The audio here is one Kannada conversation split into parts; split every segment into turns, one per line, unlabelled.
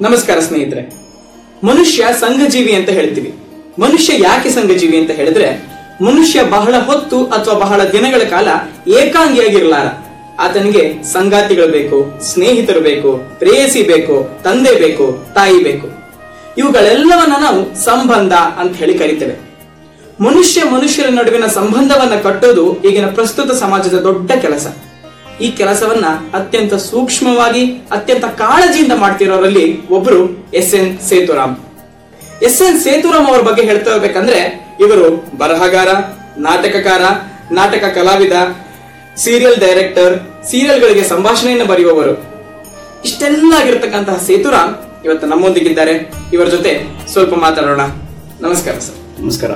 ನಮಸ್ಕಾರ ಸ್ನೇಹಿತರೆ ಮನುಷ್ಯ ಸಂಘಜೀವಿ ಅಂತ ಹೇಳ್ತೀವಿ ಮನುಷ್ಯ ಯಾಕೆ ಸಂಘಜೀವಿ ಅಂತ ಹೇಳಿದ್ರೆ ಮನುಷ್ಯ ಬಹಳ ಹೊತ್ತು ಅಥವಾ ಬಹಳ ದಿನಗಳ ಕಾಲ ಏಕಾಂಗಿಯಾಗಿರ್ಲಾರ ಆತನಿಗೆ ಸಂಗಾತಿಗಳು ಬೇಕು ಸ್ನೇಹಿತರು ಬೇಕು ಪ್ರೇಯಸಿ ಬೇಕು ತಂದೆ ಬೇಕು ತಾಯಿ ಬೇಕು ಇವುಗಳೆಲ್ಲವನ್ನ ನಾವು ಸಂಬಂಧ ಅಂತ ಹೇಳಿ ಕರಿತೇವೆ ಮನುಷ್ಯ ಮನುಷ್ಯರ ನಡುವಿನ ಸಂಬಂಧವನ್ನ ಕಟ್ಟೋದು ಈಗಿನ ಪ್ರಸ್ತುತ ಸಮಾಜದ ದೊಡ್ಡ ಕೆಲಸ ಈ ಕೆಲಸವನ್ನ ಅತ್ಯಂತ ಸೂಕ್ಷ್ಮವಾಗಿ ಅತ್ಯಂತ ಕಾಳಜಿಯಿಂದ ಮಾಡ್ತಿರೋರಲ್ಲಿ ಒಬ್ಬರು S N Sethuram S N Sethuram ಅವರ ಬಗ್ಗೆ ಹೇಳ್ತಾ ಹೋಗ್ಬೇಕಂದ್ರೆ ಇವರು ಬರಹಗಾರ ನಾಟಕಕಾರ ನಾಟಕ ಕಲಾವಿದ ಸೀರಿಯಲ್ ಡೈರೆಕ್ಟರ್ ಸೀರಿಯಲ್ಗಳಿಗೆ ಸಂಭಾಷಣೆಯನ್ನು ಬರೆಯುವವರು ಇಷ್ಟೆಲ್ಲ ಆಗಿರ್ತಕ್ಕಂತಹ ಸೇತುರಾಮ್ ಇವತ್ತು ನಮ್ಮೊಂದಿಗಿದ್ದಾರೆ ಇವರ ಜೊತೆ ಸ್ವಲ್ಪ ಮಾತಾಡೋಣ ನಮಸ್ಕಾರ ಸರ್
ನಮಸ್ಕಾರ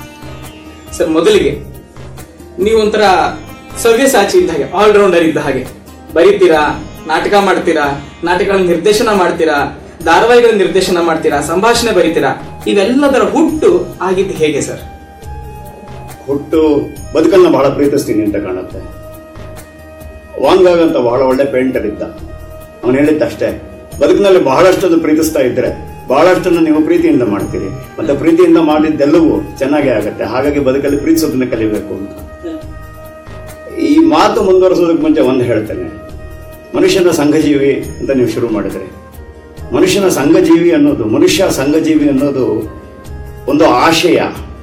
ಸರ್ ಮೊದಲಿಗೆ ನೀವು ಒಂಥರ ಸವ್ಯಸಾಚಿ ಇದ್ದ ಹಾಗೆ ಆಲ್ರೌಂಡರ್ ಇದ್ದ ಹಾಗೆ ಬರೀತೀರಾ ನಾಟಕ ಮಾಡ್ತೀರಾ ನಾಟಕಗಳ ನಿರ್ದೇಶನ ಮಾಡ್ತೀರಾ ಧಾರಾವಾಹಿಗಳ ನಿರ್ದೇಶನ ಮಾಡ್ತೀರಾ ಸಂಭಾಷಣೆ ಬರೀತೀರಾ ಇವೆಲ್ಲದರ ಹುಟ್ಟು ಆಗಿದ್ದು ಹೇಗೆ ಸರ್
ಹುಟ್ಟು ಬದುಕನ್ನ ಬಹಳ ಪ್ರೀತಿಸ್ತೀನಿ ಅಂತ ಕಾಣುತ್ತೆ ವಾಂಗಾಗ್ ಅಂತ ಬಹಳ ಒಳ್ಳೆ ಪೇಂಟರ್ ಇದ್ದ ಅವನು ಹೇಳಿದ್ದಷ್ಟೇ ಬದುಕಿನಲ್ಲಿ ಬಹಳಷ್ಟನ್ನು ಪ್ರೀತಿಸ್ತಾ ಇದ್ರೆ ಬಹಳಷ್ಟನ್ನು ನೀವು ಪ್ರೀತಿಯಿಂದ ಮಾಡ್ತೀರಿ ಮತ್ತೆ ಪ್ರೀತಿಯಿಂದ ಮಾಡಿದ್ದೆಲ್ಲವೂ ಚೆನ್ನಾಗೇ ಆಗುತ್ತೆ ಹಾಗಾಗಿ ಬದುಕಲ್ಲಿ ಪ್ರೀತಿಸೋದನ್ನ ಕಲಿಬೇಕು ಅಂತ ಈ ಮಾತು ಮುಂದುವರಿಸೋದಕ್ಕೆ ಮುಂಚೆ ಒಂದು ಹೇಳ್ತೇನೆ ಮನುಷ್ಯನ ಸಂಘಜೀವಿ ಅಂತ ನೀವು ಶುರು ಮಾಡಿದ್ರಿ ಮನುಷ್ಯನ ಸಂಘಜೀವಿ ಅನ್ನೋದು ಮನುಷ್ಯ ಸಂಘಜೀವಿ ಅನ್ನೋದು ಒಂದು ಆಶಯ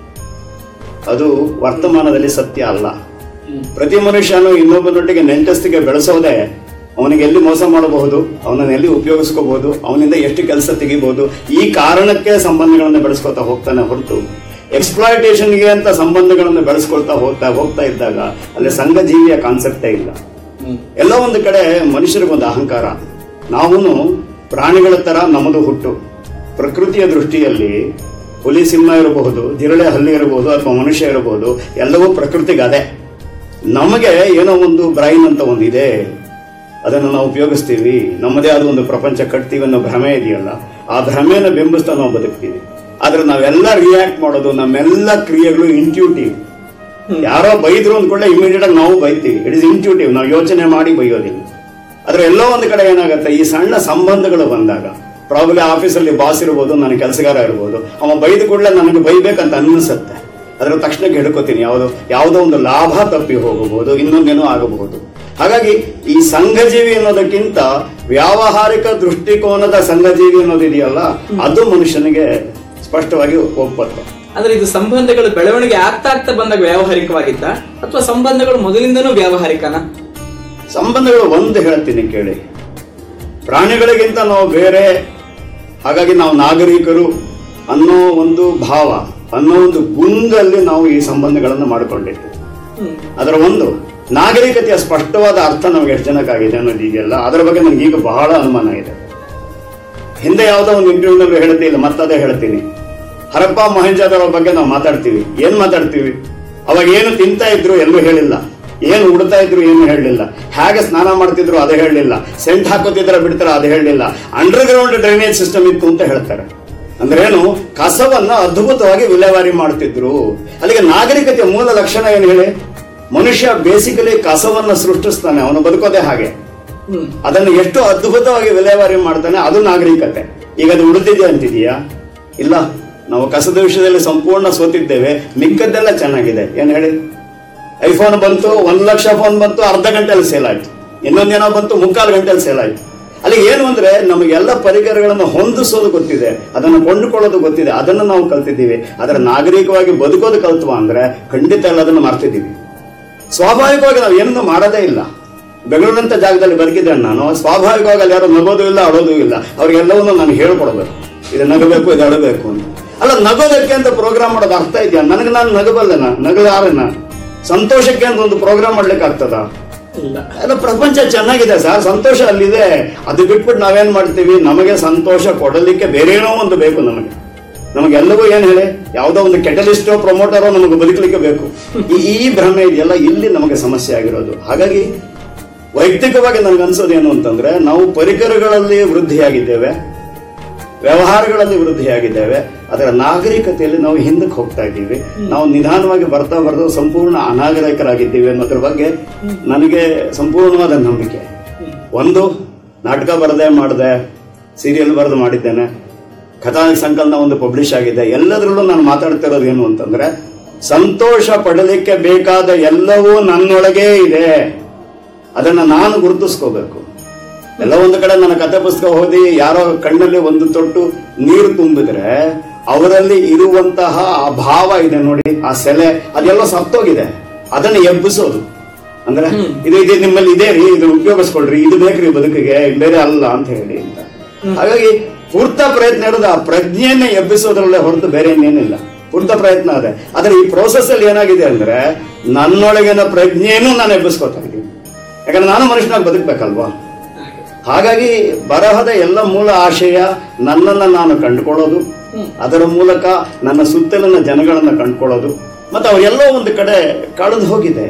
ಅದು ವರ್ತಮಾನದಲ್ಲಿ ಸತ್ಯ ಅಲ್ಲ ಪ್ರತಿ ಮನುಷ್ಯನು ಇನ್ನೊಬ್ಬನೊಟ್ಟಿಗೆ ನೆಂಟಸ್ತಿಗೆ ಬೆಳೆಸೋದೆ ಅವನಿಗೆ ಎಲ್ಲಿ ಮೋಸ ಮಾಡಬಹುದು ಅವನನ್ನ ಎಲ್ಲಿ ಉಪಯೋಗಿಸ್ಕೋಬಹುದು ಅವನಿಂದ ಎಷ್ಟು ಕೆಲಸ ತೆಗಿಬಹುದು ಈ ಕಾರಣಕ್ಕೆ ಸಂಬಂಧಗಳನ್ನು ಬೆಳೆಸ್ಕೊತಾ ಹೋಗ್ತಾನೆ ಹೊರತು ಎಕ್ಸ್ಪ್ಲಾಯಿಟೇಷನ್ಗೆ ಅಂತ ಸಂಬಂಧಗಳನ್ನು ಬೆಳೆಸ್ಕೊಳ್ತಾ ಹೋಗ್ತಾ ಹೋಗ್ತಾ ಇದ್ದಾಗ ಅಲ್ಲಿ ಸಂಘ ಜೀವಿಯ ಕಾನ್ಸೆಪ್ಟೇ ಇಲ್ಲ ಎಲ್ಲ ಒಂದು ಕಡೆ ಮನುಷ್ಯರಿಗೊಂದು ಅಹಂಕಾರ ನಾವು ಪ್ರಾಣಿಗಳ ತರ ನಮ್ಮದು ಹುಟ್ಟು ಪ್ರಕೃತಿಯ ದೃಷ್ಟಿಯಲ್ಲಿ ಹುಲಿ ಸಿಂಹ ಇರಬಹುದು ಜಿರಳೆ ಹಲ್ಲಿ ಇರಬಹುದು ಅಥವಾ ಮನುಷ್ಯ ಇರಬಹುದು ಎಲ್ಲವೂ ಪ್ರಕೃತಿಗೆ ಅದೇ ನಮಗೆ ಏನೋ ಒಂದು ಬ್ರೈನ್ ಅಂತ ಒಂದಿದೆ ಅದನ್ನು ನಾವು ಉಪಯೋಗಿಸ್ತೀವಿ ನಮ್ಮದೇ ಆದ ಒಂದು ಪ್ರಪಂಚ ಕಟ್ತೀವಿ ಅನ್ನೋ ಭ್ರಮೆ ಇದೆಯಲ್ಲ ಆ ಭ್ರಮೆಯನ್ನು ಬಿಂಬಿಸ್ತಾ ನಾವು ಬದುಕ್ತೀವಿ ಆದ್ರೆ ನಾವೆಲ್ಲ ರಿಯಾಕ್ಟ್ ಮಾಡೋದು ನಮ್ಮೆಲ್ಲ ಕ್ರಿಯೆಗಳು ಇಂಟ್ಯೂಟಿವ್ ಯಾರೋ ಬೈದ್ರು ಅಂದ್ಕೊಳ್ಳೆ ಇಮಿಡಿಯೇಟ್ ಆಗಿ ನಾವು ಬೈತೀವಿ ಇಟ್ ಇಸ್ ಇಂಟ್ಯೂಟಿವ್ ನಾವು ಯೋಚನೆ ಮಾಡಿ ಬೈಯೋದಿಲ್ಲ ಆದ್ರೆ ಎಲ್ಲೋ ಒಂದು ಕಡೆ ಏನಾಗುತ್ತೆ ಈ ಸಣ್ಣ ಸಂಬಂಧಗಳು ಬಂದಾಗ ಪ್ರಾಬ್ಲಿ ಆಫೀಸಲ್ಲಿ ಬಾಸ್ ಇರ್ಬೋದು ನನ್ನ ಕೆಲಸಗಾರ ಇರ್ಬೋದು ಅವ ಬೈದ ಕೂಡಲೇ ನನಗೆ ಬೈಬೇಕಂತ ಅನ್ನಿಸುತ್ತೆ ಅದರ ತಕ್ಷಣಕ್ಕೆ ಹಿಡ್ಕೋತೀನಿ ಯಾವುದೋ ಯಾವುದೋ ಒಂದು ಲಾಭ ತಪ್ಪಿ ಹೋಗಬಹುದು ಇನ್ನೊಂದೇನೋ ಆಗಬಹುದು ಹಾಗಾಗಿ ಈ ಸಂಘಜೀವಿ ಅನ್ನೋದಕ್ಕಿಂತ ವ್ಯಾವಹಾರಿಕ ದೃಷ್ಟಿಕೋನದ ಸಂಘಜೀವಿ ಅನ್ನೋದಿದೆಯಲ್ಲ ಅದು ಮನುಷ್ಯನಿಗೆ ಸ್ಪಷ್ಟವಾಗಿ ಒಪ್ಪತ್ತು
ಆದ್ರೆ ಇದು ಸಂಬಂಧಗಳು ಬೆಳವಣಿಗೆ ಆಗ್ತಾ ಆಗ್ತಾ ಬಂದಾಗ ವ್ಯಾವಹಾರಿಕವಾಗಿತ್ತ ಅಥವಾ ಸಂಬಂಧಗಳು ಮೊದಲಿಂದನೂ ವ್ಯಾವಹಾರಿಕನಾ
ಸಂಬಂಧಗಳು ಒಂದು ಹೇಳ್ತೀನಿ ಕೇಳಿ ಪ್ರಾಣಿಗಳಿಗಿಂತ ನಾವು ಬೇರೆ ಹಾಗಾಗಿ ನಾವು ನಾಗರಿಕರು ಅನ್ನೋ ಒಂದು ಭಾವ ಅನ್ನೋ ಒಂದು ಗುಂಗಲ್ಲಿ ನಾವು ಈ ಸಂಬಂಧಗಳನ್ನು ಮಾಡಿಕೊಂಡಿದ್ದು ಅದರ ಒಂದು ನಾಗರಿಕತೆಯ ಸ್ಪಷ್ಟವಾದ ಅರ್ಥ ನಮಗೆ ಎಷ್ಟು ಜನಕ್ಕಾಗಿದೆ ಅನ್ನೋದು ಇದೆಯಲ್ಲ ಅದರ ಬಗ್ಗೆ ನನಗೆ ಈಗ ಬಹಳ ಅನುಮಾನ ಇದೆ ಹಿಂದೆ ಯಾವುದೋ ಒಂದು ಇಂಟರ್ವ್ಯೂನಲ್ಲಿ ಹೇಳ್ತಿ ಇಲ್ಲ ಮತ್ತದೇ ಹೇಳ್ತೀನಿ ಹರಪ್ಪ ಮೊಹೆಂಜಾದರ ಬಗ್ಗೆ ನಾವು ಮಾತಾಡ್ತೀವಿ ಏನ್ ಮಾತಾಡ್ತೀವಿ ಅವಾಗ ಏನು ತಿಂತಾ ಇದ್ರು ಎಲ್ಲೂ ಹೇಳಿಲ್ಲ ಏನು ಉಡ್ತಾ ಇದ್ರು ಏನು ಹೇಳಲಿಲ್ಲ ಹೇಗೆ ಸ್ನಾನ ಮಾಡ್ತಿದ್ರು ಅದು ಹೇಳಲಿಲ್ಲ ಸೆಂಟ್ ಹಾಕೋತಿದ್ರ ಬಿಡ್ತಾರ ಅದು ಹೇಳಲಿಲ್ಲ ಅಂಡರ್ ಗ್ರೌಂಡ್ ಡ್ರೈನೇಜ್ ಸಿಸ್ಟಮ್ ಇತ್ತು ಅಂತ ಹೇಳ್ತಾರೆ ಅಂದ್ರೇನು ಕಸವನ್ನ ಅದ್ಭುತವಾಗಿ ವಿಲೇವಾರಿ ಮಾಡ್ತಿದ್ರು ಅಲ್ಲಿಗೆ ನಾಗರಿಕತೆಯ ಮೂಲ ಲಕ್ಷಣ ಏನು ಹೇಳಿ ಮನುಷ್ಯ ಬೇಸಿಕಲಿ ಕಸವನ್ನ ಸೃಷ್ಟಿಸ್ತಾನೆ ಅವನು ಬದುಕೋದೇ ಹಾಗೆ ಅದನ್ನು ಎಷ್ಟು ಅದ್ಭುತವಾಗಿ ವಿಲೇವಾರಿ ಮಾಡ್ತಾನೆ ಅದು ನಾಗರಿಕತೆ ಈಗ ಅದು ಉಳಿದಿದೆ ಅಂತಿದೀಯಾ ಇಲ್ಲ ನಾವು ಕಸದ ವಿಷಯದಲ್ಲಿ ಸಂಪೂರ್ಣ ಸೋತಿದ್ದೇವೆ ಮಿಕ್ಕದ್ದೆಲ್ಲ ಚೆನ್ನಾಗಿದೆ ಏನ್ ಹೇಳಿ ಐಫೋನ್ ಬಂತು ಒಂದ್ ಲಕ್ಷ ಫೋನ್ ಬಂತು ಅರ್ಧ ಗಂಟೆಯಲ್ಲಿ ಸೇಲ್ ಆಯ್ತು ಇನ್ನೊಂದೇನೋ ಬಂತು ಮುಕ್ಕಾಲು ಗಂಟೆಯಲ್ಲಿ ಸೇಲ್ ಆಯ್ತು ಅಲ್ಲಿ ಏನು ಅಂದ್ರೆ ನಮಗೆಲ್ಲ ಪರಿಕರಗಳನ್ನು ಹೊಂದಿಸೋದು ಗೊತ್ತಿದೆ ಅದನ್ನು ಕೊಂಡುಕೊಳ್ಳೋದು ಗೊತ್ತಿದೆ ಅದನ್ನು ನಾವು ಕಲ್ತಿದ್ದೀವಿ ಅದರ ನಾಗರಿಕವಾಗಿ ಬದುಕೋದು ಕಲ್ತ್ವ ಅಂದ್ರೆ ಖಂಡಿತ ಎಲ್ಲ ಅದನ್ನು ಮರ್ತಿದ್ದೀವಿ ಸ್ವಾಭಾವಿಕವಾಗಿ ನಾವು ಏನನ್ನು ಮಾಡೋದೇ ಇಲ್ಲ ಬೆಂಗಳೂರಂತ ಜಾಗದಲ್ಲಿ ಬದುಕಿದ್ದೇನೆ ನಾನು ಸ್ವಾಭಾವಿಕವಾಗಿ ಅಲ್ಲಿ ಯಾರು ನಗೋದು ಇಲ್ಲ ಅಳೋದು ಇಲ್ಲ ಅವ್ರಿಗೆಲ್ಲವನ್ನು ನಾನು ಹೇಳ್ಕೊಡ್ಬೇಕು ಇದು ನಗಬೇಕು ಇದು ಅಳಬೇಕು ಅಂತ ಅಲ್ಲ ನಗೋದಕ್ಕೆ ಅಂತ ಪ್ರೋಗ್ರಾಮ್ ಮಾಡೋದು ಅರ್ಥ ಇದೆಯಾ ನನಗೆ ನಾನು ನಗಬಲ್ಲೆನ ನಗಲಾರೆನ ಸಂತೋಷಕ್ಕೆ ಅಂತ ಒಂದು ಪ್ರೋಗ್ರಾಮ್ ಮಾಡ್ಲಿಕ್ಕೆ ಆಗ್ತದ
ಇಲ್ಲ
ಎಲ್ಲ ಪ್ರಪಂಚ ಚೆನ್ನಾಗಿದೆ ಸರ್ ಸಂತೋಷ ಅಲ್ಲಿದೆ ಅದು ಬಿಟ್ಬಿಟ್ಟು ನಾವೇನ್ ಮಾಡ್ತೀವಿ ನಮಗೆ ಸಂತೋಷ ಕೊಡಲಿಕ್ಕೆ ಬೇರೇನೋ ಒಂದು ಬೇಕು ನಮಗೆ ನಮಗೆಲ್ಲವೂ ಏನ್ ಹೇಳಿ ಯಾವುದೋ ಒಂದು ಕೆಟಲಿಸ್ಟೋ ಪ್ರಮೋಟರೋ ನಮಗೆ ಬದುಕಲಿಕ್ಕೆ ಬೇಕು ಈ ಈ ಭ್ರಮೆ ಇದೆಯಲ್ಲ ಇಲ್ಲಿ ನಮಗೆ ಸಮಸ್ಯೆ ಆಗಿರೋದು ಹಾಗಾಗಿ ವೈಯಕ್ತಿಕವಾಗಿ ನನಗೆ ಅನ್ಸೋದೇನು ಅಂತಂದ್ರೆ ನಾವು ಪರಿಕರಗಳಲ್ಲಿ ವೃದ್ಧಿಯಾಗಿದ್ದೇವೆ ವ್ಯವಹಾರಗಳಲ್ಲಿ ವೃದ್ಧಿಯಾಗಿದ್ದೇವೆ ಅದರ ನಾಗರಿಕತೆಯಲ್ಲಿ ನಾವು ಹಿಂದಕ್ಕೆ ಹೋಗ್ತಾ ಇದ್ದೀವಿ ನಾವು ನಿಧಾನವಾಗಿ ಬರ್ತಾ ಬರ್ತಾ ಸಂಪೂರ್ಣ ಅನಾಗರಿಕರಾಗಿದ್ದೀವಿ ಅನ್ನೋದ್ರ ಬಗ್ಗೆ ನನಗೆ ಸಂಪೂರ್ಣವಾದ ನಂಬಿಕೆ ಒಂದು ನಾಟಕ ಬರದೆ ಮಾಡದೆ ಸೀರಿಯಲ್ ಬರೆದು ಮಾಡಿದ್ದೇನೆ ಕಥಾ ಸಂಕಲನ ಒಂದು ಪಬ್ಲಿಷ್ ಆಗಿದೆ ಎಲ್ಲದರಲ್ಲೂ ನಾನು ಮಾತಾಡ್ತಿರೋದು ಏನು ಅಂತಂದ್ರೆ ಸಂತೋಷ ಪಡಲಿಕ್ಕೆ ಬೇಕಾದ ಎಲ್ಲವೂ ನನ್ನೊಳಗೇ ಇದೆ ಅದನ್ನ ನಾನು ಗುರುತಿಸ್ಕೋಬೇಕು ಎಲ್ಲ ಒಂದು ಕಡೆ ನನ್ನ ಕಥೆ ಪುಸ್ತಕ ಓದಿ ಯಾರೋ ಕಣ್ಣಲ್ಲಿ ಒಂದು ತೊಟ್ಟು ನೀರು ತುಂಬಿದ್ರೆ ಅವರಲ್ಲಿ ಇರುವಂತಹ ಆ ಭಾವ ಇದೆ ನೋಡಿ ಆ ಸೆಲೆ ಅದೆಲ್ಲ ಸತ್ತೋಗಿದೆ ಅದನ್ನ ಎಬ್ಬಿಸೋದು ಅಂದ್ರೆ ಇದು ಇದು ನಿಮ್ಮಲ್ಲಿ ಇದೆ ರೀ ಇದು ಉಪಯೋಗಿಸ್ಕೊಳ್ರಿ ಇದು ಬೇಕ್ರಿ ಬದುಕಿಗೆ ಬೇರೆ ಅಲ್ಲ ಅಂತ ಹೇಳಿ ಅಂತ ಹಾಗಾಗಿ ಪೂರ್ತ ಪ್ರಯತ್ನ ಇರೋದು ಆ ಪ್ರಜ್ಞೆಯನ್ನೇ ಎಬ್ಬಿಸೋದ್ರಲ್ಲೇ ಹೊರತು ಬೇರೆ ಇನ್ನೇನಿಲ್ಲ ಪೂರ್ತ ಪ್ರಯತ್ನ ಅದೇ ಆದ್ರೆ ಈ ಪ್ರೋಸೆಸ್ ಅಲ್ಲಿ ಏನಾಗಿದೆ ಅಂದ್ರೆ ನನ್ನೊಳಗಿನ ಪ್ರಜ್ಞೆಯನ್ನು ನಾನು ಎಬ್ಬಿಸ್ಕೊತಾ ಇದ್ದೀನಿ ಯಾಕಂದ್ರೆ ನಾನು ಮನುಷ್ಯನಾಗಿ ಬದುಕಬೇಕಲ್ವಾ ಹಾಗಾಗಿ ಬರಹದ ಎಲ್ಲ ಮೂಲ ಆಶಯ ನನ್ನನ್ನ ನಾನು ಕಂಡುಕೊಳ್ಳೋದು ಅದರ ಮೂಲಕ ನನ್ನ ಸುತ್ತಲಿನ ಜನಗಳನ್ನ ಕಂಡುಕೊಳ್ಳೋದು ಮತ್ತೆ ಅವರೆಲ್ಲೋ ಒಂದು ಕಡೆ ಕಳೆದು ಹೋಗಿದೆ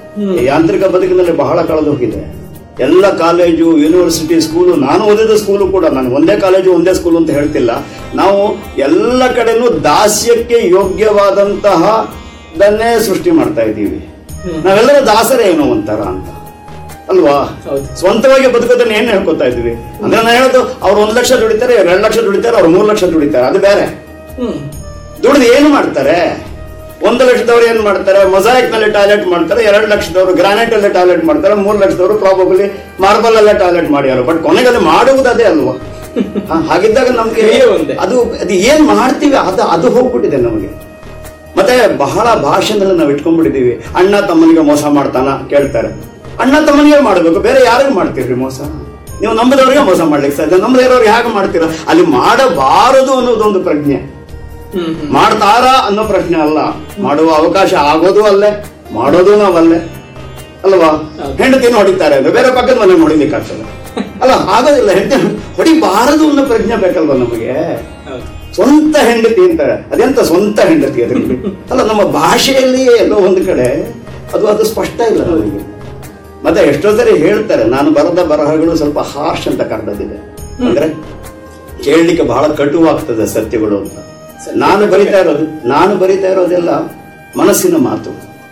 ಈ ಯಾಂತ್ರಿಕ ಬದುಕಿನಲ್ಲಿ ಬಹಳ ಕಳೆದು ಹೋಗಿದೆ ಎಲ್ಲ ಕಾಲೇಜು ಯೂನಿವರ್ಸಿಟಿ ಸ್ಕೂಲು ನಾನು ಓದಿದ ಸ್ಕೂಲು ಕೂಡ ನಾನು ಒಂದೇ ಕಾಲೇಜು ಒಂದೇ ಸ್ಕೂಲು ಅಂತ ಹೇಳ್ತಿಲ್ಲ ನಾವು ಎಲ್ಲ ಕಡೆನೂ ದಾಸ್ಯಕ್ಕೆ ಯೋಗ್ಯವಾದಂತಹ ದನ್ನೇ ಸೃಷ್ಟಿ ಮಾಡ್ತಾ ಇದ್ದೀವಿ ನಾವೆಲ್ಲರೂ ದಾಸರೇ ಏನೋ ಒಂಥರ ಅಂತ ಅಲ್ವಾ
ಹೌದು.
ಸ್ವಂತವಾಗಿ ಬದುಕೋದನ್ನ ಏನ್ ಹೇಳ್ಕೊತಾ ಇದ್ವಿ ಅಂದ್ರೆ ನಾನು ಹೇಳೋದು ಅವ್ರು ಒಂದ್ ಲಕ್ಷ ದುಡಿತಾರೆ ಎರಡು ಲಕ್ಷ ದುಡಿತಾರೆ ಅವ್ರು ಮೂರು ಲಕ್ಷ ದುಡಿತಾರೆ ಅದು ಬೇರೆ
ಹ್ಮ್
ದುಡಿದು ಏನು ಮಾಡ್ತಾರೆ ಒಂದು ಲಕ್ಷದವ್ರು ಏನ್ ಮಾಡ್ತಾರೆ ಮೊಸಾಯಿಕ್ ನಲ್ಲಿ ಟಾಯ್ಲೆಟ್ ಮಾಡ್ತಾರೆ ಎರಡು ಲಕ್ಷದವರು ಗ್ರಾನೈಟ್ ಅಲ್ಲೇ ಟಾಯ್ಲೆಟ್ ಮಾಡ್ತಾರೆ ಮೂರು ಲಕ್ಷದವರು ಪ್ರಾಬಬಲಿ ಮಾರ್ಬಲ್ ಅಲ್ಲೇ ಟಾಯ್ಲೆಟ್ ಮಾಡ್ಯಾರ ಬಟ್ ಕೊನೆಗಲ್ಲಿ ಮಾಡುವುದು ಅದೇ ಅಲ್ವಾ ಹಾ, ಹಾಗಿದ್ದಾಗ ನಮ್ಗೆ
ಕ್ರಿಯೆ ಒಂದೇ.
ಅದು ಅದು ಏನ್ ಮಾಡ್ತೀವಿ ಅದು ಅದು ಹೋಗ್ಬಿಟ್ಟಿದೆ ನಮಗೆ ಮತ್ತೆ ಬಹಳ ಭಾಷೆನಲ್ಲಿ ನಾವು ಇಟ್ಕೊಂಡ್ಬಿಟ್ಟಿದೀವಿ ಅಣ್ಣ ತಮ್ಮನಿಗೆ ಮೋಸ ಮಾಡ್ತಾನ ಕೇಳ್ತಾರೆ ಅಣ್ಣ ತಮ್ಮನಿಗೆ ಮಾಡಬೇಕು ಬೇರೆ ಯಾರಿಗೂ ಮಾಡ್ತೀರಿ ಮೋಸ ನೀವು ನಂಬದವ್ರಿಗೆ ಮೋಸ ಮಾಡ್ಲಿಕ್ಕೆ ಸಾಧ್ಯ ನಂಬದೇ ಇರೋರಿಗೆ ಹೇಗೆ ಮಾಡ್ತೀರಾ ಅಲ್ಲಿ ಮಾಡಬಾರದು ಅನ್ನೋದೊಂದು ಪ್ರಜ್ಞೆ
ಹ್ಮ್ ಹ್ಮ್
ಮಾಡ್ತಾರಾ ಅನ್ನೋ ಪ್ರಶ್ನೆ ಅಲ್ಲ ಮಾಡುವ ಅವಕಾಶ ಆಗೋದು ಅಲ್ಲೇ ಮಾಡೋದು ನಾವಲ್ಲೇ ಅಲ್ವಾ ಹೆಂಡತಿನ ಹೊಡಿತಾರೆ ಅಂದ್ರೆ ಬೇರೆ ಪಕ್ಕದ ಮನೆ ಹೊಡಿಲಿಕ್ಕೆ ಆಗ್ತದೆ ಅಲ್ಲ ಆಗೋದಿಲ್ಲ ಹೆಂಡತಿ ಹೊಡಿಬಾರದು ಅನ್ನೋ ಪ್ರಜ್ಞೆ ಬೇಕಲ್ವಾ ನಮಗೆ
ಹೌದು
ಸ್ವಂತ ಹೆಂಡತಿ ಅಂತಾರೆ ಅದೆಂತ ಸ್ವಂತ ಹೆಂಡತಿ ಅದರಲ್ಲಿ ಅಲ್ಲ ನಮ್ಮ ಭಾಷೆಯಲ್ಲಿಯೇ ಎಲ್ಲೋ ಒಂದು ಕಡೆ ಅದು ಅದು ಸ್ಪಷ್ಟ ಇಲ್ಲ ನಮಗೆ ಮತ್ತೆ ಎಷ್ಟೋ ಸರಿ ಹೇಳ್ತಾರೆ ನಾನು ಬರೆದ ಬರಹಗಳು ಸ್ವಲ್ಪ ಹಾರ್ಶ್ ಅಂತ ಕರೆದಿದೆ ಅಂದ್ರೆ ಕೇಳಲಿಕ್ಕೆ ಬಹಳ ಕಟುವಾಗ್ತದೆ ಸತ್ಯಗಳು ಅಂತ ನಾನು ಬರಿತಾ ಇರೋದು ನಾನು ಬರಿತಾ ಇರೋದೆಲ್ಲ ಮನಸ್ಸಿನ ಮಾತು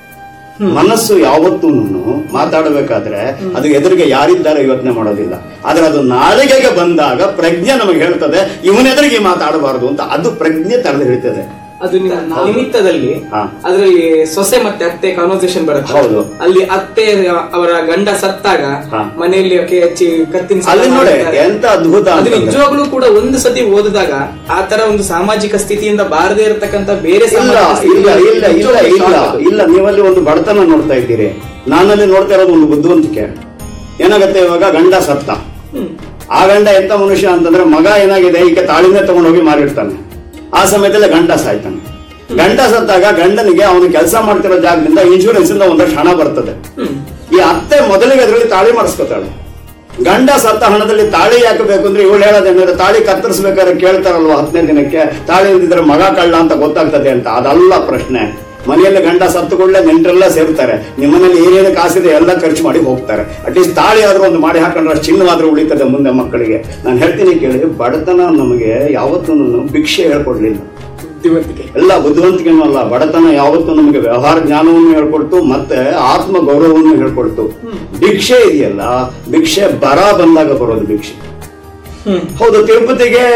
ಮನಸ್ಸು ಯಾವತ್ತೂ ಮಾತಾಡಬೇಕಾದ್ರೆ ಅದು ಎದುರಿಗೆ ಯಾರಿದ್ದಾರೆ ಯೋಚನೆ ಮಾಡೋದಿಲ್ಲ ಆದ್ರೆ ಅದು ನಾಲಿಗೆಗೆ ಬಂದಾಗ ಪ್ರಜ್ಞೆ ನಮಗೆ ಹೇಳ್ತದೆ ಇವನೆದುರಿಗೆ ಮಾತಾಡಬಾರದು ಅಂತ ಅದು ಪ್ರಜ್ಞೆ ತಡೆದು ಹೇಳ್ತದೆ
ಅದು ನಿಮ್ಮ ನಿಮಿತ್ತದಲ್ಲಿ
ಹಾ.
ಅದರಲ್ಲಿ ಸೊಸೆ ಮತ್ತೆ ಅತ್ತೆ ಕಾನ್ವರ್ಸೇಷನ್ ಬರುತ್ತೆ
ಹೌದು.
ಅಲ್ಲಿ ಅತ್ತೆ ಅವರ ಗಂಡ ಸತ್ತಾಗ
ಹಾ.
ಮನೆಯಲ್ಲಿ ಆಕೆ ಹಚ್ಚಿ ಕತ್ತಿನ ಸಾಲ
ಅಲ್ಲಿ ನೋಡಿ
ಮಾಡಿರ್ತಾರೆ.
ಎಂತ ಅದ್ಭುತ
ಅದು
ಅಂತಂದ್ರೆ.
ನಿಜವಾಗ್ಲೂ ಕೂಡ ಒಂದು ಸತಿ ಓದಿದಾಗ ಆ ತರ ಒಂದು ಸಾಮಾಜಿಕ ಸ್ಥಿತಿಯಿಂದ ಬಾರದೇ ಇರತಕ್ಕಂತ ಬೇರೆ
ಇಲ್ಲ
ಸಾಮಾಜಿಕ
ಇಲ್ಲ
ಸ್ಥಿತಿಯಲ್ಲಿ
ಇಲ್ಲ ಇಲ್ಲ
ನಿಜವಾಗ್ಲೂ
ಇಲ್ಲ
shock ಅದು.
ಇಲ್ಲ ನೀವಲ್ಲಿ ಒಂದು ಬಡತನ ನೋಡ್ತಾ ಇದ್ದೀರಿ ನಾನಲ್ಲಿ ನೋಡ್ತಾ ಇರೋದು ಒಂದು ಬುದ್ಧಿವಂತಿಕೆ ಏನಾಗತ್ತೆ ಇವಾಗ ಗಂಡ ಸತ್ತ
ಹ್ಮ್.
ಆ ಗಂಡ ಎಂತ ಮನುಷ್ಯ ಅಂತಂದ್ರೆ ಮಗ ಏನಾಗಿದೆ ಈಗ ತಾಳಿನೇ ತಗೊಂಡೋಗಿ ಮಾರಿರ್ತಾನೆ ಆ ಸಮಯದಲ್ಲಿ ಗಂಡ ಸಾಯ್ತಾನೆ ಗಂಡ ಸತ್ತಾಗ ಗಂಡನಿಗೆ ಅವನು ಕೆಲಸ ಮಾಡ್ತಿರೋ ಜಾಗದಿಂದ ಇನ್ಶೂರೆನ್ಸ್ ಇಂದ ಒಂದಷ್ಟು ಹಣ ಬರ್ತದೆ
ಹ್ಮ್.
ಈ ಅತ್ತೆ ಮೊದಲಿಗೆ ಅದರಲ್ಲಿ ತಾಳಿ ಮಾಡಿಸ್ಕೊತಾಳೆ ಗಂಡ ಸತ್ತ ಹಣದಲ್ಲಿ ತಾಳಿ ಯಾಕೆ ಬೇಕು ಅಂದ್ರೆ ಇವಳು ಹೇಳೋದೇನಂದ್ರೆ ತಾಳಿ ಕತ್ತರಿಸ್ಬೇಕಾದ್ರೆ ಕೇಳ್ತಾರಲ್ವಾ ಹತ್ತನೇ ದಿನಕ್ಕೆ ತಾಳಿ ಇಲ್ದಿದ್ರೆ ಮಗ ಕಳ್ಳ ಅಂತ ಗೊತ್ತಾಗ್ತದೆ ಅಂತ ಅದಲ್ಲ ಪ್ರಶ್ನೆ ಮನೆಯಲ್ಲಿ ಗಂಡ ಸತ್ತು ಕೂಡಲೇ ನೆಂಟರೆಲ್ಲ ಸೇರ್ತಾರೆ ನಿಮ್ಮನೇಲಿ ಏನೇನು ಕಾಸಿದೆ ಎಲ್ಲ ಖರ್ಚು ಮಾಡಿ ಹೋಗ್ತಾರೆ ಅಟ್ಲೀಸ್ಟ್ ತಾಳಿ ಆದ್ರೂ ಒಂದು ಮಾಡಿ ಹಾಕೊಂಡ್ರೆ ಅಷ್ಟು ಚಿನ್ನವಾದ್ರೂ ಉಳಿತದೆ ಮುಂದೆ ಮಕ್ಕಳಿಗೆ ನಾನು ಹೇಳ್ತೀನಿ ಕೇಳಿ ಬಡತನ ನಮಗೆ ಯಾವತ್ತೂ ಭಿಕ್ಷೆ ಹೇಳ್ಕೊಡ್ಲಿಲ್ಲ
ಬುದ್ಧಿವಂತಿಕೆ
ಎಲ್ಲ ಬುದ್ಧಿವಂತಿಕೆನೂ ಅಲ್ಲ ಬಡತನ ಯಾವತ್ತೂ ನಮಗೆ ವ್ಯವಹಾರ ಜ್ಞಾನವನ್ನು ಹೇಳ್ಕೊಡ್ತು ಮತ್ತೆ ಆತ್ಮ ಗೌರವವನ್ನು ಹೇಳ್ಕೊಡ್ತು ಭಿಕ್ಷೆ ಇದೆಯಲ್ಲ ಭಿಕ್ಷೆ ಬರ ಬಂದಾಗ ಬರೋದು ಭಿಕ್ಷೆ
ಹ್ಮ್
ಹೌದು ತಿರುಪತಿಗೆ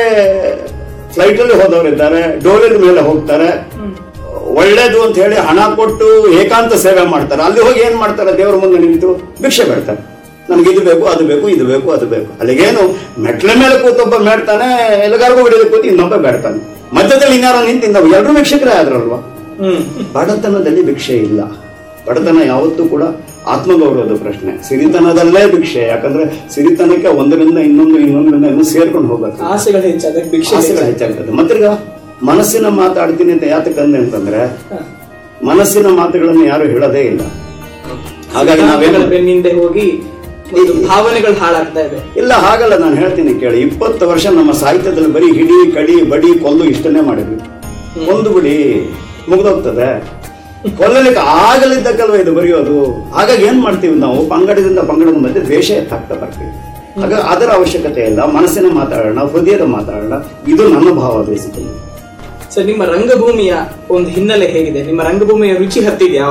ಫ್ಲೈಟ್ ಅಲ್ಲಿ ಹೋದವರಿದ್ದಾರೆ ಡೋಲಿನ ಮೇಲೆ ಹೋಗ್ತಾರೆ ಒಳ್ಳೇದು ಅಂತ ಹೇಳಿ ಹಣ ಕೊಟ್ಟು ಏಕಾಂತ ಸೇವೆ ಮಾಡ್ತಾರೆ ಅಲ್ಲಿ ಹೋಗಿ ಏನ್ ಮಾಡ್ತಾರೆ ದೇವರ ಮುಂದೆ ನಿಂತು ಭಿಕ್ಷೆ ಬೇಡ್ತಾರೆ ನನಗೆ ಇದು ಬೇಕು ಅದು ಬೇಕು ಇದು ಬೇಕು ಅದು ಬೇಕು ಅಲ್ಲಿಗೇನು ಮೆಟ್ಲ ಮೇಲೆ ಕೂತೊಬ್ಬ ಬೇಡ್ತಾನೆ ಎಲ್ಲಿಗಾರಿಗೂ ಹಿಡಿದು ಕೂತು ಇನ್ನೊಬ್ಬ ಬೇಡ್ತಾನೆ ಮಧ್ಯದಲ್ಲಿ ಇನ್ಯಾರೋ ನಿಂತಿಂದ ಎಲ್ಲರೂ ಭಿಕ್ಷಕರೇ ಆದ್ರಲ್ವಾ
ಹ್ಮ್
ಬಡತನದಲ್ಲಿ ಭಿಕ್ಷೆ ಇಲ್ಲ ಬಡತನ ಯಾವತ್ತೂ ಕೂಡ ಆತ್ಮಗೌರವದ ಪ್ರಶ್ನೆ ಸಿರಿತನದಲ್ಲೇ ಭಿಕ್ಷೆ ಯಾಕಂದ್ರೆ ಸಿರಿತನಕ್ಕೆ ಒಂದರಿಂದ ಇನ್ನೊಂದು ಇನ್ನೊಂದರಿಂದ ಇನ್ನೂ ಸೇರ್ಕೊಂಡು ಹೋಗ್ಬೇಕು
ಆಸೆಗಳು ಹೆಚ್ಚಾದಾಗ ಭಿಕ್ಷೆ
ಆಸೆಗಳು ಹೆಚ್ಚಾಗ್ತದೆ ಮತ್ತೀಗ ಮನಸ್ಸಿನ ಮಾತಾಡ್ತೀನಿ ಅಂತ ಯಾತಕ್ಕಂದೆ ಅಂತಂದ್ರೆ
ಹಾ.
ಮನಸ್ಸಿನ ಮಾತುಗಳನ್ನು ಯಾರು ಹೇಳೋದೇ ಇಲ್ಲ ಹಾಗಾಗಿ ನಾವೇನು
ಸಿದ್ಧಾಂತಗಳ ಬೆನ್ನಿಂದೆ ಹೋಗಿ ಒಂದು ಭಾವನೆಗಳು ಹಾಳಾಗ್ತಾ ಇದೆ
ಇಲ್ಲ ಹಾಗಲ್ಲ ನಾನು ಹೇಳ್ತೀನಿ ಕೇಳಿ ಇಪ್ಪತ್ತು ವರ್ಷ ನಮ್ಮ ಸಾಹಿತ್ಯದಲ್ಲಿ ಬರೀ ಹಿಡಿ ಕಡಿ ಬಡಿ ಕೊಲ್ಲು ಇಷ್ಟನ್ನೇ ಮಾಡಿದ್ವಿ ಒಂದು ಬಿಡಿ ಮುಗ್ದೋಗ್ತದೆ ಕೊಲ್ಲಲಿಕ್ಕೆ ಆಗಲಿದ್ದಕ್ಕಲ್ವ ಇದು ಬರೆಯೋದು ಹಾಗಾಗಿ ಏನ್ ಮಾಡ್ತೀವಿ ನಾವು ಪಂಗಡದಿಂದ ಪಂಗಡದ ಮಧ್ಯೆ ದ್ವೇಷ ಎತ್ತಾಗ್ತಾ ಬರ್ತೀವಿ ಆಗ ಅದರ ಅವಶ್ಯಕತೆ ಇಲ್ಲ ಮನಸ್ಸಿನ ಮಾತಾಡೋಣ ಹೃದಯದ ಮಾತಾಡೋಣ ಇದು ನನ್ನ ಭಾವ ಬೇಸಿಕಲಿ
ಸರ್ ನಿಮ್ಮ ರಂಗಭೂಮಿಯ ಒಂದು ಹಿನ್ನೆಲೆ ಹೇಗಿದೆ ನಿಮ್ಮ ರಂಗಭೂಮಿಯ ರುಚಿ ಹತ್ತಿದೆ ಯಾವಾಗ ಸರ್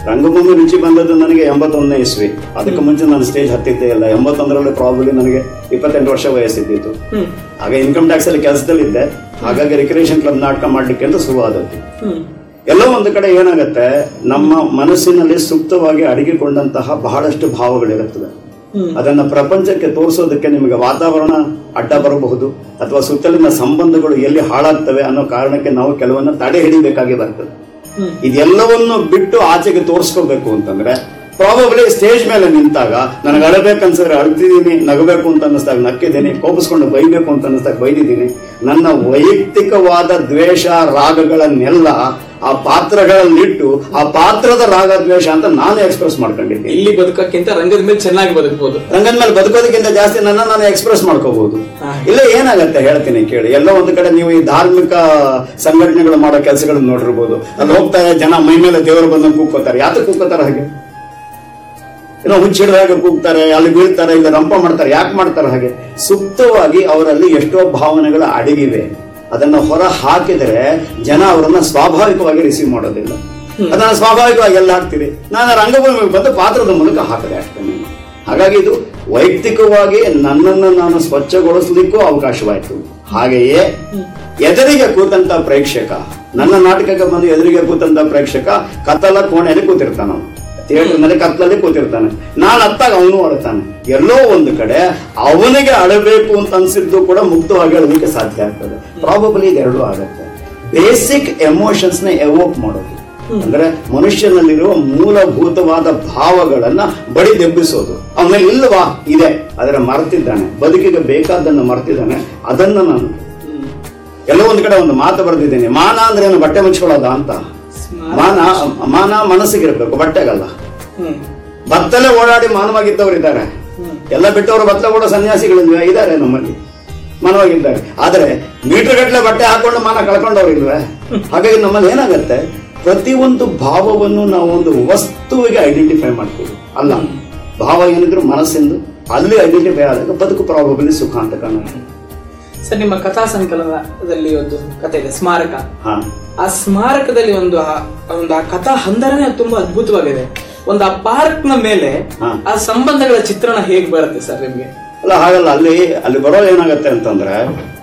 ರಂಗಭೂಮಿ ರುಚಿ ಬಂದದ್ದು ನನಗೆ ಎಂಬತ್ತೊಂದನೇ ಇಸ್ವಿ ಅದಕ್ಕೆ ಮುಂಚೆ ನಾನು ಸ್ಟೇಜ್ ಹತ್ತಿದ್ದೇ ಇಲ್ಲ ಎಂಬತ್ತೊಂದರಲ್ಲಿ ಪ್ರಾಬಲಿ ನನಗೆ ಇಪ್ಪತ್ತೆಂಟು ವರ್ಷ ವಯಸ್ಸಿದ್ದಿತ್ತು
ಹ್ಮ್
ಆಗ ಇನ್ಕಮ್ ಟ್ಯಾಕ್ಸ್ ಅಲ್ಲಿ ಕೆಲಸದಲ್ಲಿದ್ದೆ ಹಾಗಾಗಿ ರಿಕ್ರಿಯೇಷನ್ ಕ್ಲಬ್ ನಾಟಕ ಮಾಡ್ಲಿಕ್ಕೆ ಅಂತ ಶುರುವಾದದ್ದು
ಹ್ಮ್
ಎಲ್ಲೋ ಒಂದು ಕಡೆ ಏನಾಗುತ್ತೆ ನಮ್ಮ ಮನಸ್ಸಿನಲ್ಲಿ ಸುಪ್ತವಾಗಿ ಅಡಗಿಕೊಂಡಂತಹ ಬಹಳಷ್ಟು ಭಾವಗಳಿರುತ್ತವೆ
ಹ್ಮ್.
ಅದನ್ನ ಪ್ರಪಂಚಕ್ಕೆ ತೋರಿಸೋದಕ್ಕೆ ನಿಮಗೆ ವಾತಾವರಣ ಅಡ್ಡ ಬರಬಹುದು ಅಥವಾ ಸುತ್ತಲಿನ ಸಂಬಂಧಗಳು ಎಲ್ಲಿ ಹಾಳಾಗ್ತವೆ ಅನ್ನೋ ಕಾರಣಕ್ಕೆ ನಾವು ಕೆಲವನ್ನ ತಡೆ ಹಿಡಿಬೇಕಾಗಿ ಬರ್ತದೆ
ಹ್ಮ್.
ಇದೆಲ್ಲವನ್ನು ಬಿಟ್ಟು ಆಚೆಗೆ ತೋರಿಸ್ಕೋಬೇಕು ಅಂತಂದ್ರೆ ಪ್ರಾಬಬ್ಲಿ ಸ್ಟೇಜ್ ಮೇಲೆ ನಿಂತಾಗ ನನಗೆ ಅಳಬೇಕನ್ಸಿದ್ರೆ ಅಳ್ತಿದ್ದೀನಿ ನಗಬೇಕು ಅಂತ ಅನ್ನಿಸ್ದಾಗ ನಕ್ಕಿದ್ದೀನಿ ಕೋಪಿಸ್ಕೊಂಡು ಬೈಬೇಕು ಅಂತ ಅನ್ನಿಸ್ದಾಗ ಬೈದಿದ್ದೀನಿ ನನ್ನ ವೈಯಕ್ತಿಕವಾದ ದ್ವೇಷ ರಾಗಗಳನ್ನೆಲ್ಲ ಆ ಪಾತ್ರಗಳಲ್ಲಿಟ್ಟು ಆ ಪಾತ್ರದ ರಾಗ ದ್ವೇಷ ಅಂತ ನಾನು ಎಕ್ಸ್ಪ್ರೆಸ್ ಮಾಡ್ಕೊಂಡಿದ್ದೀನಿ
ಇಲ್ಲಿ ಬದುಕಕ್ಕಿಂತ ರಂಗದ ಮೇಲೆ ಚೆನ್ನಾಗಿ ಬದುಕಬಹುದು
ರಂಗದ ಮೇಲೆ ಬದುಕೋದಕ್ಕಿಂತ ಜಾಸ್ತಿ ನನ್ನ ನಾನು ಎಕ್ಸ್ಪ್ರೆಸ್ ಮಾಡ್ಕೋಬಹುದು
ಹಾ.
ಇಲ್ಲ ಏನಾಗತ್ತೆ ಹೇಳ್ತೀನಿ ಕೇಳಿ ಎಲ್ಲ ಒಂದು ಕಡೆ ನೀವು ಈ ಧಾರ್ಮಿಕ ಸಂಘಟನೆಗಳು ಮಾಡೋ ಕೆಲಸಗಳನ್ನ ನೋಡಿರ್ಬೋದು ಅಲ್ಲಿ ಹೋಗ್ತಾರೆ ಜನ ಮೈ ಮೇಲೆ ದೇವರು ಬಂದು ಕೂಗ್ಕೋತಾರೆ ಯಾತಕ್ಕೆ ಕೂಗ್ಕೋತಾರೆ ಹಾಗೆ ಏನೋ ಹುಚ್ಚಿಡಿದ ಹಾಗೆ ಕೂಗ್ತಾರೆ ಅಲ್ಲಿ ಬೀಳ್ತಾರೆ ಇಲ್ಲ ರಂಪ ಮಾಡ್ತಾರೆ ಯಾಕೆ ಮಾಡ್ತಾರೆ ಹಾಗೆ ಸುಪ್ತವಾಗಿ ಅವರಲ್ಲಿ ಎಷ್ಟೋ ಭಾವನೆಗಳು ಅಡಗಿವೆ ಅದನ್ನ ಹೊರ ಹಾಕಿದರೆ ಜನ ಅವರನ್ನ ಸ್ವಾಭಾವಿಕವಾಗಿ ರಿಸೀವ್ ಮಾಡೋದಿಲ್ಲ ಅದನ್ನ ಸ್ವಾಭಾವಿಕವಾಗಿ ಎಲ್ಲ ಹಾಕ್ತೀರಿ ನಾನು ರಂಗಭೂಮಿಗೆ ಬಂದು ಪಾತ್ರದ ಮೂಲಕ ಹಾಕಿದೆ ಅಷ್ಟೇ ಹಾಗಾಗಿ ಇದು ವೈಯಕ್ತಿಕವಾಗಿ ನನ್ನನ್ನು ನಾನು ಸ್ವಚ್ಛಗೊಳಿಸ್ಲಿಕ್ಕೂ ಅವಕಾಶವಾಯಿತು ಹಾಗೆಯೇ ಎದುರಿಗೆ ಕೂತಂತ ಪ್ರೇಕ್ಷಕ ನನ್ನ ನಾಟಕಕ್ಕೆ ಬಂದು ಎದುರಿಗೆ ಕೂತಂತ ಪ್ರೇಕ್ಷಕ ಕತ್ತಲ ಕೋಣೆಯಲ್ಲಿ ಕೂತಿರ್ತಾನ ಅವನು. ಥಿಯೇಟರ್ನಲ್ಲಿ ಕತ್ತಲಲ್ಲಿ ಕೂತಿರ್ತಾನೆ ನಾನು ಅತ್ತಾಗ ಅವನು ಅಳ್ತಾನೆ ಎಲ್ಲೋ ಒಂದು ಕಡೆ ಅವನಿಗೆ ಅಳಬೇಕು ಅಂತ ಅನ್ಸಿದ್ದು ಕೂಡ ಮುಕ್ತವಾಗಿ ಅಳಲಿಕ್ಕೆ ಸಾಧ್ಯ ಆಗ್ತದೆ ಪ್ರಾಬಬಲಿ ಇದೆರಡು ಆಗುತ್ತೆ ಬೇಸಿಕ್ ಎಮೋಷನ್ಸ್ ನ ಎವೋಕ್ ಮಾಡೋದು ಅಂದ್ರೆ ಮನುಷ್ಯನಲ್ಲಿರುವ ಮೂಲಭೂತವಾದ ಭಾವಗಳನ್ನ ಬಡಿದೆಬ್ಬಿಸೋದು ಆಮೇಲೆ ಇಲ್ವಾ ಇದೆ ಅದರ ಮರೆತಿದ್ದಾನೆ ಬದುಕಿಗೆ ಬೇಕಾದನ್ನು ಮರೆತಿದ್ದಾನೆ ಅದನ್ನ ನಾನು ಎಲ್ಲೋ ಒಂದು ಕಡೆ ಒಂದು ಮಾತು ಬರೆದಿದ್ದೇನೆ ಮಾನ ಅಂದ್ರೆ ಏನು ಬಟ್ಟೆ ಮುಚ್ಕೊಳ್ಳೋದ ಅಂತ ಮಾನ ಮಾನ ಮನಸ್ಸಿಗಿರ್ಬೇಕು ಬಟ್ಟೆಗಲ್ಲ
ಹ್ಮ್
ಬತ್ತಲೆ ಓಡಾಡಿ ಮಾನವಾಗಿದ್ದವರು ಇದ್ದಾರೆ ಎಲ್ಲ ಬಿಟ್ಟವರು ಬತ್ತಲೆ ಓಡೋ ಸನ್ಯಾಸಿಗಳು ಇದ್ದಾರೆ ನಮ್ಮಲ್ಲಿ ಮಾನವಾಗಿದ್ದಾರೆ ಆದ್ರೆ ಮೀಟರ್ ಗಟ್ಟಲೆ ಬಟ್ಟೆ ಹಾಕೊಂಡು ಮಾನ ಕಳ್ಕೊಂಡವ್ರು ಇಲ್ವೇ ಹಾಗಾಗಿ ನಮ್ಮಲ್ಲಿ ಏನಾಗತ್ತೆ ಪ್ರತಿಯೊಂದು ಭಾವವನ್ನು ನಾವು ಒಂದು ವಸ್ತುವಿಗೆ ಐಡೆಂಟಿಫೈ ಮಾಡ್ತೀವಿ ಅಲ್ಲ ಭಾವ ಏನಿದ್ರು ಮನಸ್ಸೆಂದು ಅಲ್ಲಿ ಐಡೆಂಟಿಫೈ ಆದಾಗ ಬದುಕು ಪ್ರಾಬಬಲಿ ಸುಖ ಅಂತ ಕಾಣುತ್ತೆ
ಸರ್ ನಿಮ್ಮ ಕಥಾ ಸಂಕಲನದಲ್ಲಿ ಒಂದು ಕಥೆ ಇದೆ ಸ್ಮಾರಕ
ಹಾ
ಆ ಸ್ಮಾರಕದಲ್ಲಿ ಒಂದು ಆ- ಒಂದು ಆ ಕಥಾ ಹಂದರನೇ ತುಂಬಾ ಅದ್ಭುತವಾಗಿದೆ ಒಂದು ಆ ಪಾರ್ಕ್ ನ ಮೇಲೆ
ಹಾ.
ಆ ಸಂಬಂಧಗಳ ಚಿತ್ರಣ ಹೇಗ್ ಬರುತ್ತೆ ಸರ್ ನಿಮ್ಗೆ
ಅಲ್ಲ ಹಾಗಲ್ಲ ಅಲ್ಲಿ ಅಲ್ಲಿ ಬರೋ ಏನಾಗತ್ತೆ ಅಂತಂದ್ರೆ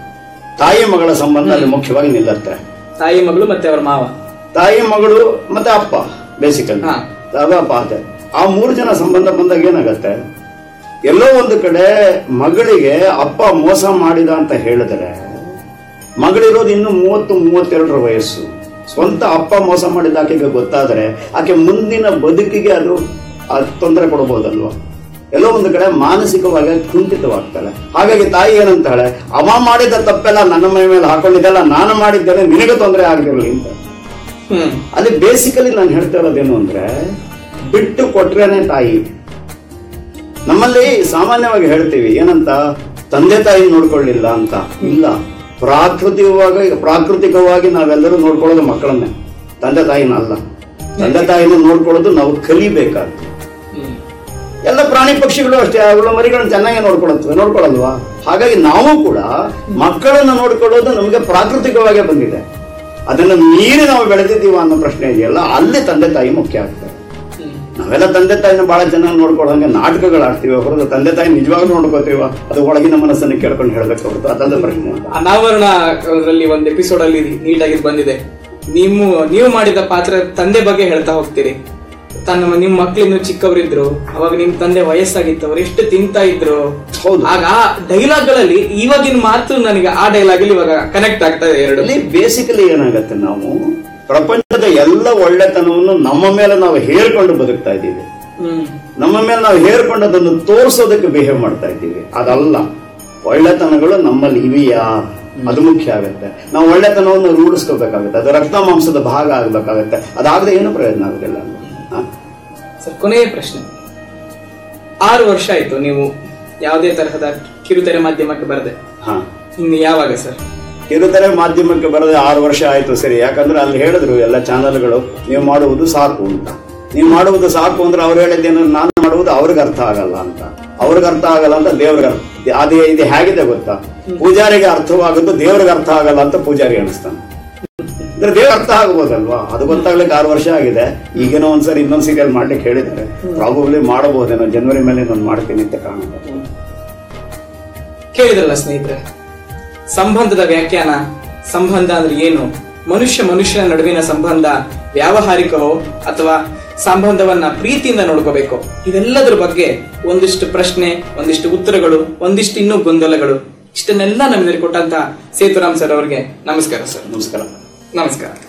ತಾಯಿ ಮಗಳ ಸಂಬಂಧ ಅಲ್ಲಿ ಮುಖ್ಯವಾಗಿ ನಿಲ್ಲತ್ತೆ
ತಾಯಿ ಮಗಳು ಮತ್ತೆ ಅವರ ಮಾವ
ತಾಯಿ ಮಗಳು ಮತ್ತೆ ಅಪ್ಪ ಬೇಸಿಕಲಿ
ಹಾ.
ಅಪ್ಪ ಅತ್ತೆ ಆ ಮೂರು ಜನ ಸಂಬಂಧ ಬಂದಾಗ ಏನಾಗತ್ತೆ ಎಲ್ಲೋ ಒಂದು ಕಡೆ ಮಗಳಿಗೆ ಅಪ್ಪ ಮೋಸ ಮಾಡಿದ ಅಂತ ಹೇಳಿದ್ರೆ ಮಗಳಿರೋದು ಇನ್ನು ಮೂವತ್ತು ಮೂವತ್ತೆರಡರ ವಯಸ್ಸು ಸ್ವಂತ ಅಪ್ಪ ಮೋಸ ಮಾಡಿದ ಆಕೆಗೆ ಗೊತ್ತಾದರೆ ಆಕೆ ಮುಂದಿನ ಬದುಕಿಗೆ ಅದು ಆ ತೊಂದರೆ ಕೊಡಬಹುದಲ್ವಾ ಎಲ್ಲೋ ಒಂದು ಕಡೆ ಮಾನಸಿಕವಾಗಿ ಕುಂಠಿತವಾಗ್ತಾಳೆ ಹಾಗಾಗಿ ತಾಯಿ ಏನಂತಾಳೆ ಅವ ಮಾಡಿದ ತಪ್ಪೆಲ್ಲ ನನ್ನ ಮೈ ಮೇಲೆ ಹಾಕೊಂಡಿದ್ದೆಲ್ಲ ನಾನು ಮಾಡಿದ್ದೇನೆ ನಿನಗೆ ತೊಂದರೆ ಆಗದಿರಲಿ ಅಂತ
ಹ್ಮ್
ಅಲ್ಲಿ ಬೇಸಿಕಲಿ ನಾನು ಹೇಳ್ತಾ ಇರೋದೇನು ಅಂದ್ರೆ ಬಿಟ್ಟು ಕೊಟ್ರೇನೆ ತಾಯಿ ನಮ್ಮಲ್ಲಿ ಸಾಮಾನ್ಯವಾಗಿ ಹೇಳ್ತೀವಿ ಏನಂತ ತಂದೆ ತಾಯಿ ನೋಡ್ಕೊಳ್ಳಿಲ್ಲ ಅಂತ ಇಲ್ಲ ಪ್ರಾಕೃತಿಕವಾಗಿ ಪ್ರಾಕೃತಿಕವಾಗಿ ನಾವೆಲ್ಲರೂ ನೋಡ್ಕೊಳ್ಳೋದು ಮಕ್ಕಳನ್ನೇ ತಂದೆ ತಾಯಿನ ಅಲ್ಲ ತಂದೆ ತಾಯಿನ ನೋಡ್ಕೊಳ್ಳೋದು ನಾವು ಕಲಿಬೇಕಾಗ್ತದೆ
ಹ್ಮ್
ಎಲ್ಲ ಪ್ರಾಣಿ ಪಕ್ಷಿಗಳು ಅಷ್ಟೇ ಅವುಗಳ ಮರಿಗಳನ್ನ ಚೆನ್ನಾಗಿ ನೋಡ್ಕೊಳತ್ವೆ ನೋಡ್ಕೊಳ್ಳಲ್ವಾ ಹಾಗಾಗಿ ನಾವು ಕೂಡ ಮಕ್ಕಳನ್ನು ನೋಡ್ಕೊಳ್ಳೋದು ನಮಗೆ ಪ್ರಾಕೃತಿಕವಾಗೇ ಬಂದಿದೆ ಅದನ್ನು ಮೀರಿ ನಾವು ಬೆಳೆದಿದ್ದೀವ ಅನ್ನೋ ಪ್ರಶ್ನೆ ಇದೆಯಲ್ಲ ಅಲ್ಲಿ ತಂದೆ ತಾಯಿ ಮುಖ್ಯ ಆಗ್ತದೆ
ಹ್ಮ್
ನಾವೆಲ್ಲ ತಂದೆ ತಾಯಿನ ಬಹಳ ಚೆನ್ನಾಗಿ ನೋಡ್ಕೊಳ್ಳೋಂಗೆ ನಾಟಕಗಳು ಆಡ್ತೀವಿ ಹೊರತು ತಂದೆ ತಾಯಿ ನಿಜವಾಗ್ಲೂ ನೋಡ್ಕೋತೀವ ಅದು ಒಳಗಿನ ಮನಸ್ಸನ್ನು ಕೇಳ್ಕೊಂಡು ಹೇಳ್ಬೇಕು ಹೊರತು ಅದೊಂದು ಪ್ರಶ್ನೆ ಅಂತ
ಅನಾವರಣ ಅದರಲ್ಲಿ ಒಂದು ಎಪಿಸೋಡ್ ಅಲ್ಲಿ ನೀಟಾಗಿ ಬಂದಿದೆ ನೀವು ನೀವು ಮಾಡಿದ ಪಾತ್ರ ತಂದೆ ಬಗ್ಗೆ ಹೇಳ್ತಾ ಹೋಗ್ತೀರಿ ತನ್ನ ನಿಮ್ ಮಕ್ಳಿನ್ನು ಚಿಕ್ಕವರಿದ್ರು ಅವಾಗ ನಿಮ್ ತಂದೆ ವಯಸ್ಸಾಗಿತ್ತು ಅವ್ರು ಎಷ್ಟು ತಿಂತಾ ಇದ್ರು
ಹೌದು.
ಆಗ ಆ ಡೈಲಾಗ್ ಗಳಲ್ಲಿ ಇವಾಗಿನ ಮಾತು ನನಗೆ ಆ ಡೈಲಾಗ್ ಅಲ್ಲಿ ಇವಾಗ ಕನೆಕ್ಟ್ ಆಗ್ತಾ ಇದೆ ಎರಡು
ಅಲ್ಲಿ ಬೇಸಿಕಲಿ ಏನಾಗತ್ತೆ ನಾವು ಪ್ರಪಂಚದ ಎಲ್ಲ ಒಳ್ಳೆತನವನ್ನು ನಮ್ಮ ಮೇಲೆ ನಾವು ಹೇರ್ಕೊಂಡು ಬದುಕ್ತಾ ಇದ್ದೀವಿ
ಹ್ಮ್
ನಮ್ಮ ಮೇಲೆ ನಾವು ಹೇರ್ಕೊಂಡು ಅದನ್ನು ತೋರಿಸೋದಕ್ಕೆ ಬಿಹೇವ್ ಮಾಡ್ತಾ ಇದ್ದೀವಿ ಅದಲ್ಲ ಒಳ್ಳೆತನಗಳು ನಮ್ಮಲ್ಲಿ ಇವೆಯಾ ಅದು ಮುಖ್ಯ ಆಗುತ್ತೆ ನಾವು ಒಳ್ಳೆತನವನ್ನು ರೂಢಿಸ್ಕೋಬೇಕಾಗುತ್ತೆ ಅದು ರಕ್ತ ಮಾಂಸದ ಭಾಗ ಆಗ್ಬೇಕಾಗತ್ತೆ ಅದಾಗದೆ ಏನು ಪ್ರಯೋಜನ ಆಗುದಿಲ್ಲ ಹ?
ಸರ್ ಕೊನೆಯ ಪ್ರಶ್ನೆ ಆರು ವರ್ಷ ಆಯ್ತು ನೀವು ಯಾವುದೇ ತರಹದ ಕಿರುತೆರೆ ಮಾಧ್ಯಮಕ್ಕೆ ಬರದೆ
ಹ
ಇನ್ನು ಯಾವಾಗ ಸರ್
ಕಿರುತೆರೆ ಮಾಧ್ಯಮಕ್ಕೆ ಬರದೆ ಆರು ವರ್ಷ ಆಯ್ತು ಸರಿ ಯಾಕಂದ್ರೆ ಅಲ್ಲಿ ಹೇಳಿದ್ರು ಎಲ್ಲ ಚಾನಲ್ಗಳು ನೀವು ಮಾಡುವುದು ಸಾಕು ಅಂತ ನೀವು ಮಾಡುವುದು ಸಾಕು ಅಂದ್ರೆ ಅವ್ರು ಹೇಳಿದ್ದೇನು ನಾನು ಮಾಡುವುದು ಅವ್ರಿಗೆ ಅರ್ಥ ಆಗಲ್ಲ ಅಂತ ಅವ್ರಿಗೆ ಅರ್ಥ ಆಗಲ್ಲ ಅಂತ ದೇವ್ರಿಗೆ ಅರ್ಥ ಅದೇ ಇದು ಹೇಗಿದೆ ಗೊತ್ತಾ ಪೂಜಾರಿಗೆ ಅರ್ಥವಾಗುದು ದೇವ್ರಿಗೆ ಅರ್ಥ ಆಗಲ್ಲ ಅಂತ ಪೂಜಾರಿ ಅನಿಸ್ತಾನೆ ಅಂದ್ರೆ ದೇವ್ರ ಅರ್ಥ ಆಗ್ಬೋದಲ್ವಾ ಅದು ಗೊತ್ತಾಗ್ಲಿಕ್ಕೆ ಆರು ವರ್ಷ ಆಗಿದೆ ಈಗೇನೋ ಒಂದ್ಸರಿ ಇನ್ನೊಂದ್ ಸೀರಿಯಲ್ ಮಾಡ್ಲಿಕ್ಕೆ ಹೇಳಿದ್ದಾರೆ ಪ್ರಾಬಬ್ಲಿ ಮಾಡಬಹುದೇನೋ ಜನವರಿ ಮೇಲೆ ನಾನು ಮಾಡ್ತೀನಿ ಅಂತ ಕಾಣುತ್ತೆ
ಕೇಳಿದ್ರಲ್ಲ ಸ್ನೇಹಿತರೆ ಸಂಬಂಧದ ವ್ಯಾಖ್ಯಾನ ಸಂಬಂಧ ಅಂದ್ರೆ ಏನು ಮನುಷ್ಯ ಮನುಷ್ಯನ ನಡುವಿನ ಸಂಬಂಧ ವ್ಯಾವಹಾರಿಕವೋ ಅಥವಾ ಸಂಬಂಧವನ್ನ ಪ್ರೀತಿಯಿಂದ ನೋಡ್ಕೋಬೇಕು ಇದೆಲ್ಲದರ ಬಗ್ಗೆ ಒಂದಿಷ್ಟು ಪ್ರಶ್ನೆ ಒಂದಿಷ್ಟು ಉತ್ತರಗಳು ಒಂದಿಷ್ಟು ಇನ್ನೂ ಗೊಂದಲಗಳು ಇಷ್ಟನ್ನೆಲ್ಲ ನಮಗೆ ಕೊಟ್ಟಂತ ಸೇತುರಾಮ್ ಸರ್ ಅವರಿಗೆ ನಮಸ್ಕಾರ ಸರ್
ನಮಸ್ಕಾರ
ನಮಸ್ಕಾರ